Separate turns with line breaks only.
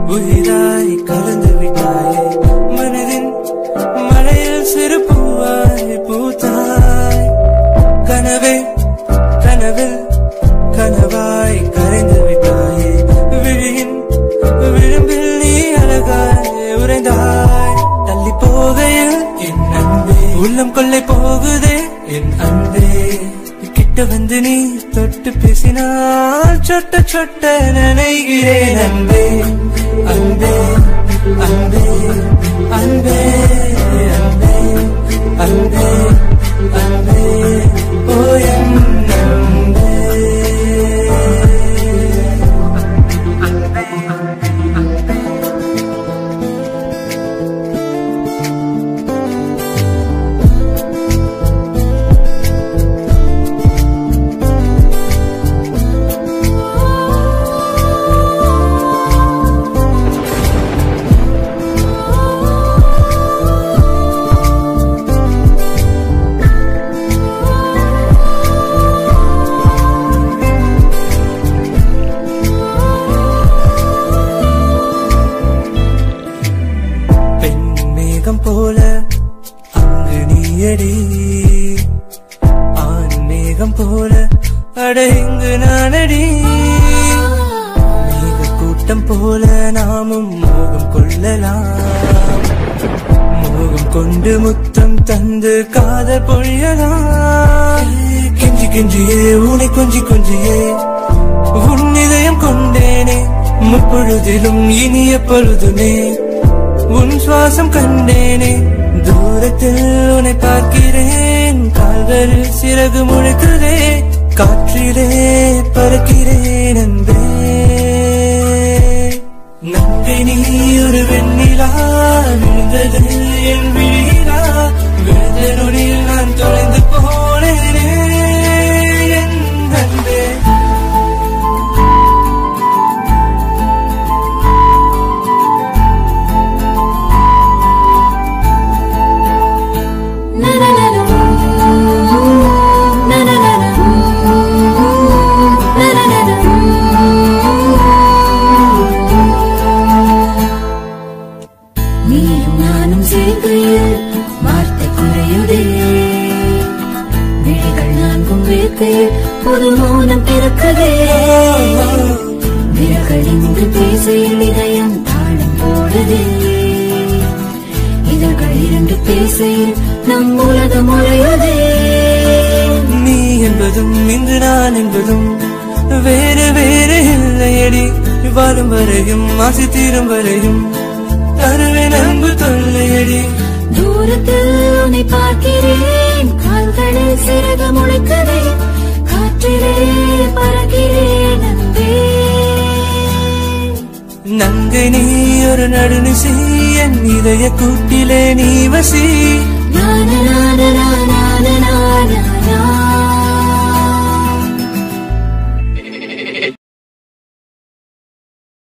உயிராய் கலந்து விட்டாயே மனதின் மழையில் சிறு பூவாய் பூத்தாய் கனவே கனவில் கனவாய் கரைந்து விட்டாயே விழியின் விளிம்பில் நீ அழகாய் உறைந்தாய் தள்ளி போகையில் என் அன்பே உள்ளம் கொள்ளை போகுதே என் அன்பே கிட்ட வந்து நீ தொட்டு பேசினால் சொட்ட சொட்ட நினைகிறேன் அன்பே அன்பே அன்பே அன்பே அன்பே அன்பே அன்பே ஓ என் அன்பே பெண் மேகம் போல அங்கு நீயடி ஆண் மேகம் போல அட இங்கு நானடி மேக கூட்டம் போல நாமும் மோகம் கொள்ளலாம் மோகம் கொண்டு முத்தம் தந்து காதல் பொழியலாம் கெஞ்சி கெஞ்சியே உனை கொஞ்சி கொஞ்சியே உன் இதயம் கொண்டேனே முப்பொழுதிலும் இனிய பொழுதுமே உன் சுவாசம் கண்டேனே தூரத்தில் உன்னை பார்க்கிறேன் கால்களில் சிறகு முழுக்குதே காற்றிலே பறக்கிறேன் அன்பே நங்கை நீ ஒரு வெண்ணிலா விழுந்தது என் விழியிலா விழுந்த நொடியில் நான் தொலைந்து போனேனே என் அன்பே
நீயும் நானும் சேர்க்கையில் வார்த்தை குறையுதே விழிகள் நான்கும் வேர்க்கையில் புது மௌனம் பிறக்கதே விரல்கள் இங்கு பேசையில் இதயம் தாளம் போடுதே இதழ்கள் இரண்டு பேசையில் நம் உலகம் உழையுதே
நீ என்பதும் இங்கு நான் என்பதும் வேறு வேறு இல்லையடி வாழும் வரையும் ஆசை தீரும் வரையும் தருவேன் அன்பு தொல்லையடி
தூரத்தில் உன்னை பார்க்கிறேன் கால்களில் சிறகு முளைக்குதே காற்றிலே பறக்கிறேன் அன்பே
நங்கை நீ ஒரு நடுநிசி என் இதய கூட்டிலே நீ வசி
நான நான நான நான நான